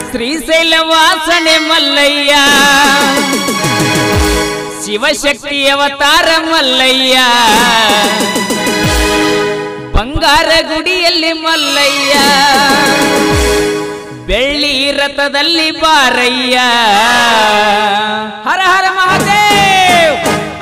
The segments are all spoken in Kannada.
ಶ್ರೀಶೈಲ ವಾಸನೆ ಮಲ್ಲಯ್ಯ ಶಿವಶಕ್ತಿ ಅವತಾರ ಮಲ್ಲಯ್ಯ ಬಂಗಾರ ಗುಡಿಯಲ್ಲಿ ಮಲ್ಲಯ್ಯ ಬೆಳ್ಳಿ ರಥದಲ್ಲಿ ಬಾರಯ್ಯ ಹರ ಹರ ಮಹಾದೇವ್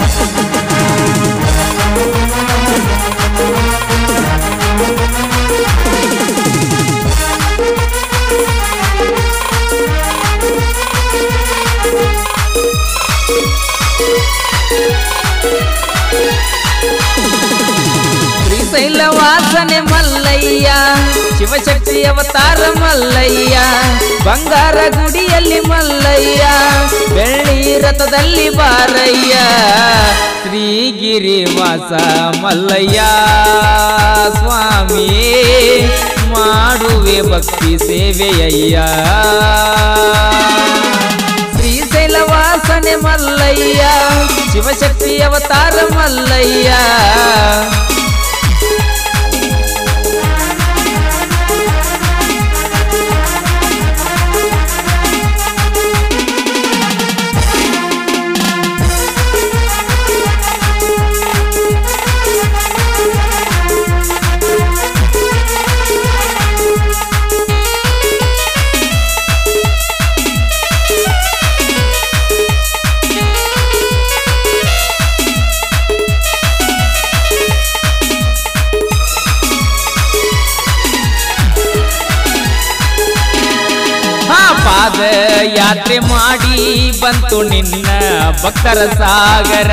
ಶ್ರೀಶೈಲ ವಾಸನೆ ಮಲ್ಲಯ್ಯ ಶಿವಶಕ್ತಿ ಅವತಾರ ಮಲ್ಲಯ್ಯ ಬಂಗಾರ ಗುಡಿಯಲ್ಲಿ ಮಲ್ಲಯ್ಯ ಬೆಳ್ಳಿ ರಥದಲ್ಲಿ ಬಾರಯ್ಯ ಶ್ರೀಗಿರಿ ವಾಸ ಮಲ್ಲಯ್ಯ ಸ್ವಾಮಿ ಮಾಡುವೆ ಭಕ್ತಿ ಸೇವೆಯಯ್ಯ ಶ್ರೀಶೈಲ ವಾಸನೆ ಮಲ್ಲಯ್ಯ ಶಿವಶಕ್ತಿ ಅವತಾರ ಮಲ್ಲಯ್ಯ ಹಾ ಪಾದ ಯಾತ್ರೆ ಮಾಡಿ ಬಂತು ನಿನ್ನ ಭಕ್ತರ ಸಾಗರ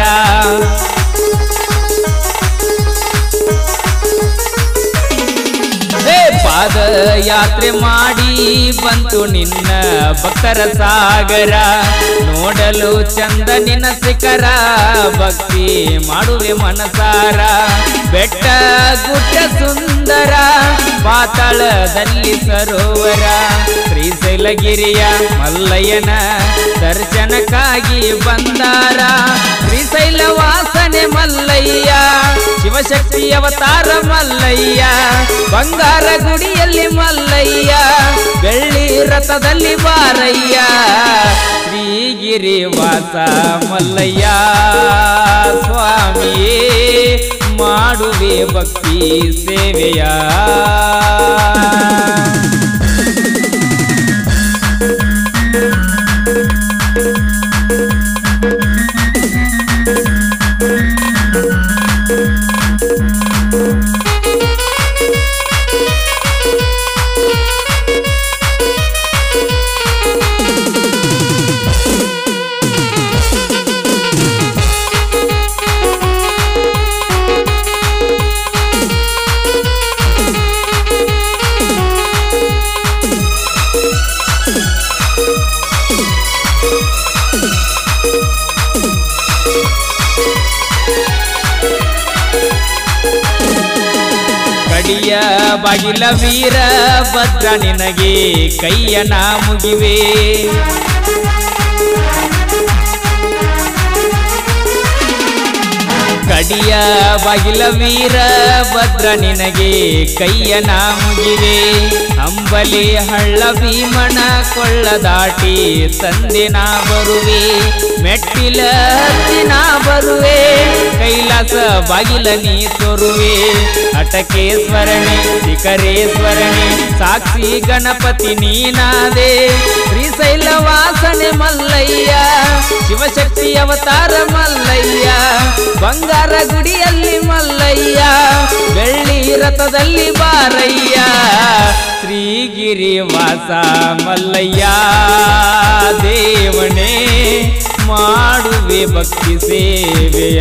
ಹೇ ಪಾದ ಯಾತ್ರೆ ಮಾಡಿ ಬಂತು ನಿನ್ನ ಭಕ್ತರ ಸಾಗರ ನೋಡಲು ಚಂದ ನಿನ್ನ ಶಿಖರ ಭಕ್ತಿ ಮಾಡುವೆ ಮನಸಾರ ಬೆಟ್ಟ ಗುಡ್ಡ ಸುಂದರ ಪಾತಾಳದಲ್ಲಿ ಸರೋವರ ಶ್ರೀಶೈಲಗಿರಿಯ ಮಲ್ಲಯ್ಯನ ದರ್ಶನಕ್ಕಾಗಿ ಬಂದಾರ ಶ್ರೀಶೈಲ ವಾಸನೆ ಮಲ್ಲಯ್ಯ ಶಿವಶಕ್ತಿ ಅವತಾರ ಮಲ್ಲಯ್ಯ ಬಂಗಾರ ಗುಡಿಯಲ್ಲಿ ಮಲ್ಲಯ್ಯ ಬೆಳ್ಳಿ ರಥದಲ್ಲಿ ಬಾರಯ್ಯ ಶ್ರೀಗಿರಿ ವಾಸ ಮಲ್ಲಯ್ಯ ಸ್ವಾಮಿಯೇ ಮಾಡುವೆ ಭಕ್ತಿ ಸೇವೆಯ ಕಡಿಯ ಬಾಗಿಲ ವೀರ ಭದ್ರ ನಿನಗೆ ಕೈಯ ನಾ ಮುಗಿವೆ ಕಡಿಯ ಬಾಗಿಲ ವೀರ ಭದ್ರ ನಿನಗೆ ಕೈಯ ನಾ ಮುಗಿವೆ ಅಂಬಲಿ ಹಳ್ಳ ಭೀಮಣ ಕೊಳ್ಳ ದಾಟಿ ತಂದೆ ನಾ ಬರುವೆ ಮೆಟ್ಟಿಲ ಹತ್ತಿ ನಾ ಬರುವೆ ಕೈಲಾಸ ಬಾಗಿಲ ನೀ ತೋರುವೆ ಅಟಕೇಶ್ವರಣೆ ಶಿಖರೇಶ್ವರಣೆ ಸಾಕ್ಷಿ ಗಣಪತಿ ನೀನಾದೆ ಶ್ರೀಶೈಲ ವಾಸನೆ ಮಲ್ಲಯ್ಯ ಶಿವಶಕ್ತಿ ಅವತಾರ ಮಲ್ಲಯ್ಯ ಬಂಗಾರ ಗುಡಿಯಲ್ಲಿ ಮಲ್ಲಯ್ಯ ಬೆಳ್ಳಿ ರಥದಲ್ಲಿ ಬಾರಯ್ಯ ಶ್ರೀಗಿರಿ ವಾಸ ಮಲ್ಲಯ್ಯ ದೇವನೇ ಮಾಡುವೆ ಭಕ್ತಿ ಸೇವೆಯ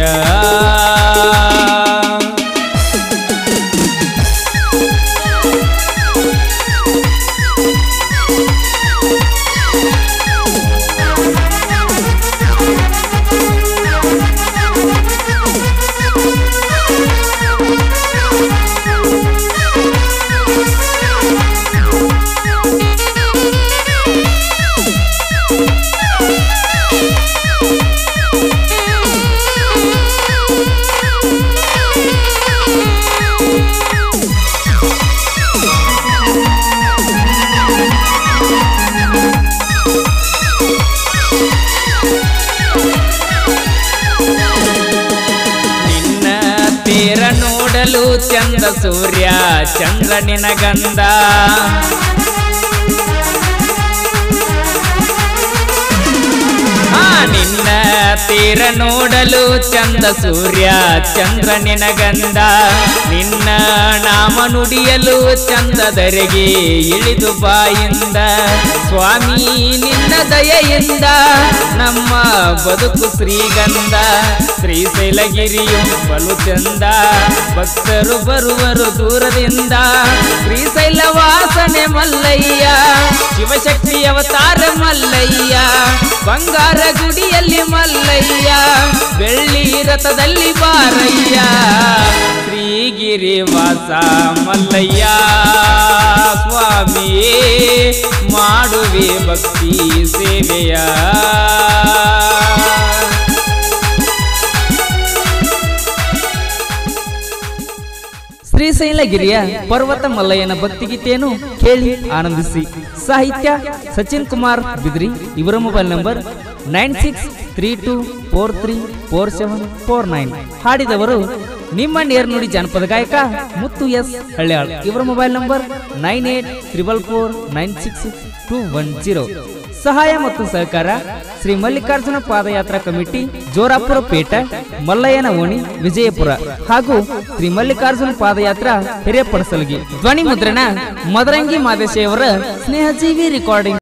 ಸೂರ್ಯ ಚಂದ್ರ ನಿನಗಂದ ಆ ನಿನ್ನ ತೀರ ನೋಡಲು ಚಂದ ಸೂರ್ಯ ಚಂದ್ರ ನಿನಗಂದ ನಿನ್ನ ನಾಮ ನುಡಿಯಲು ಚಂದದರೆಗೆ ಇಳಿದು ಬಾಯಿಂದ ಸ್ವಾಮಿ ನಿನ್ನ ದಯೆಯಿಂದ ನಮ್ಮ ಬದುಕು ಶ್ರೀಗಂಧ ಶ್ರೀಶೈಲಗಿರಿಯು ಬಲು ಚಂದ ಭಕ್ತರು ಬರುವರು ದೂರದಿಂದ ಶ್ರೀಶೈಲ ವಾಸನೆ ಮಲ್ಲಯ್ಯ ಶಿವಶಕ್ತಿ ಅವತಾರ ಮಲ್ಲಯ್ಯ ಬಂಗಾರ ಗುಡಿಯಲ್ಲಿ ಮಲ್ಲಯ್ಯ ಬೆಳ್ಳಿ ರಥದಲ್ಲಿ ಬಾರಯ್ಯ ಶ್ರೀಗಿರಿ ವಾಸ ಮಲ್ಲಯ್ಯ ಸ್ವಾಮಿಯೇ ಮಾಡುವೆ ಭಕ್ತಿ ಸೇವೆಯ ಶ್ರೀಶೈಲಗಿರಿಯ ಪರ್ವತ ಮಲ್ಲಯ್ಯನ ಭಕ್ತಿಗೀತೆಯನ್ನು ಕೇಳಿ ಆನಂದಿಸಿ ಸಾಹಿತ್ಯ ಸಚಿನ್ ಕುಮಾರ್ ಬಿದ್ರಿ ಇವರ mobile number nine six three two four three four seven four nine ಹಾಡಿದವರು ನಿಮ್ಮ ನೇರ್ನುಡಿ ಜಾನಪದ ಗಾಯಕ ಮುತ್ತು ಎಸ್ ಹಳ್ಯಾಳ್ ಇವರ mobile number nine eight triple four nine six two one zero ಸಹಾಯ ಮತ್ತು ಸಹಕಾರ ಶ್ರೀ ಮಲ್ಲಿಕಾರ್ಜುನ ಪಾದಯಾತ್ರಾ ಕಮಿಟಿ ಜೋರಾಪುರ ಪೇಟ ಮಲ್ಲಯ್ಯನ ಓಣಿ ವಿಜಯಪುರ ಹಾಗೂ ಶ್ರೀ ಮಲ್ಲಿಕಾರ್ಜುನ ಪಾದಯಾತ್ರಾ ಹಿರೇಪಡಸಲಗಿ ಧ್ವನಿ ಮುದ್ರಣ ಮದರಂಗಿ ಮಾದೇಶಿಯವರ ಸ್ನೇಹಜೀವಿ ರೆಕಾರ್ಡಿಂಗ್